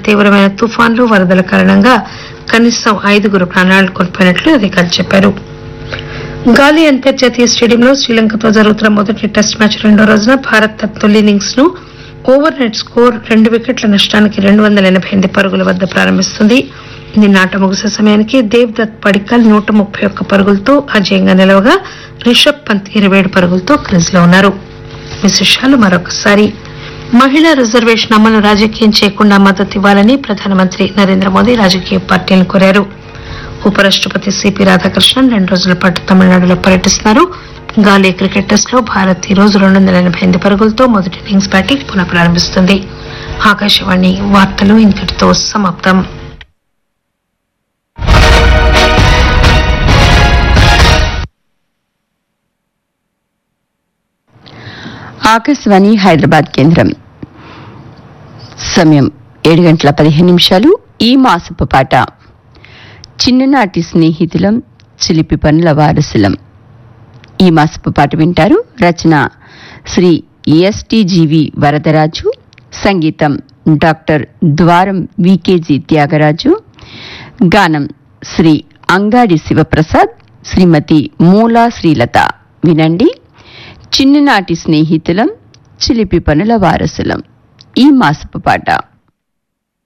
తీవ్రమైన తుఫాన్లు వరదల కారణంగా కనీసం ఐదుగురు ప్రాణాలు కోల్పోయినట్లు అధికారులు చెప్పారు గాలి అంతర్జాతీయ స్టేడియంలో శ్రీలంకతో జరుగుతున్న మొదటి టెస్ట్ మ్యాచ్ రెండో రోజున భారత్ తన తొలి ఇన్నింగ్స్ ను ఓవర్ నెట్ స్కోర్ రెండు వికెట్ల నష్టానికి రెండు వందల ఎనభై ఎనిమిది పరుగుల వద్ద ప్రారంభిస్తుంది నిన్న ఆట ముగిసే సమయానికి దేవ్దత్ పడికల్ నూట ముప్పై ఒక్క పరుగులతో అజయంగా నిలవగా రిషబ్ పంత్ ఇరవై ఏడు పరుగులతో క్రీజ్ లో ఉన్నారు విశేషాలు మరొకసారి మహిళా రిజర్వేషన్ అమలు రాజకీయం చేయకుండా మద్దతు ఇవ్వాలని ప్రధానమంత్రి నరేంద్ర మోదీ రాజకీయ పార్టీలను కోరారు ఉపరాష్టపతి సిపి రాధాకృష్ణన్ రెండు రోజుల పాటు తమిళనాడులో పర్యటిస్తున్నారు గాలీ క్రికెట్ టెస్ట్ లో భారత్ ఈ రోజు రెండు వందల ఎనభై ఎనిమిది పరుగులతో మొదటి ఇన్నింగ్స్ బ్యాటింగ్ పునః ప్రారంభిస్తుంది ఆకాశవాణి వార్తలు ఇంతటితో సమాప్తం ఆకాశవాణి హైదరాబాద్ కేంద్రం సమయం ఏడు గంటల పదిహేను నిమిషాలు ఈ మాసపు పాట చిన్ననాటి స్నేహితులం చిలిపి పనుల వారసులం ఈ మాసపు పాట వింటారు రచన శ్రీ ఎస్టిజీవి వరదరాజు సంగీతం డాక్టర్ ద్వారం వికేజీ త్యాగరాజు గానం శ్రీ అంగాడి శివప్రసాద్ శ్రీమతి మూలా శ్రీలత వినండి చిన్ననాటి స్నేహితులం చిలిపి పనుల వారసులం ఈ మాసపు పాట